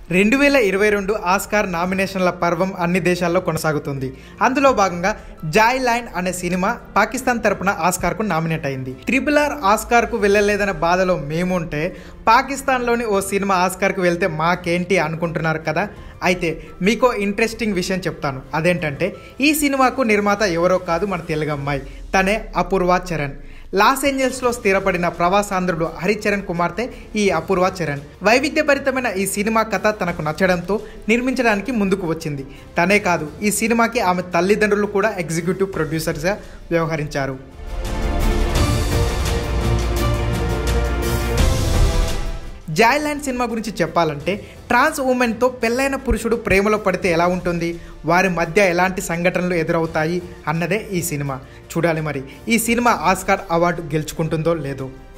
రెండు వేల ఇరవై రెండు ఆస్కార్ నామినేషన్ల పర్వం అన్ని దేశాల్లో కొనసాగుతుంది అందులో భాగంగా జాయ్ లైన్ అనే సినిమా పాకిస్తాన్ తరపున ఆస్కార్కు నామినేట్ అయింది ట్రిపుల్ ఆర్ ఆస్కార్కు వెళ్ళలేదనే బాధలో మేముంటే పాకిస్తాన్లోని ఓ సినిమా ఆస్కార్కు వెళ్తే మాకేంటి అనుకుంటున్నారు కదా అయితే మీకో ఇంట్రెస్టింగ్ విషయం చెప్తాను అదేంటంటే ఈ సినిమాకు నిర్మాత ఎవరో కాదు మన తెలుగు అమ్మాయి తనే అపూర్వ చరణ్ లాస్ ఏంజల్స్లో స్థిరపడిన ప్రవాసాంధ్రుడు హరిచరణ్ కుమార్తె ఈ అపూర్వ చరణ్ వైవిధ్యభరితమైన ఈ సినిమా కథ తనకు నచ్చడంతో నిర్మించడానికి ముందుకు వచ్చింది తనే కాదు ఈ సినిమాకి ఆమె తల్లిదండ్రులు కూడా ఎగ్జిక్యూటివ్ ప్రొడ్యూసర్స్గా వ్యవహరించారు జాయ్లాండ్ సినిమా గురించి చెప్పాలంటే ట్రాన్స్ ఉమెన్తో పెళ్ళైన పురుషుడు ప్రేమలో పడితే ఎలా ఉంటుంది వారి మధ్య ఎలాంటి సంఘటనలు ఎదురవుతాయి అన్నదే ఈ సినిమా చూడాలి మరి ఈ సినిమా ఆస్కార్ అవార్డు గెలుచుకుంటుందో లేదో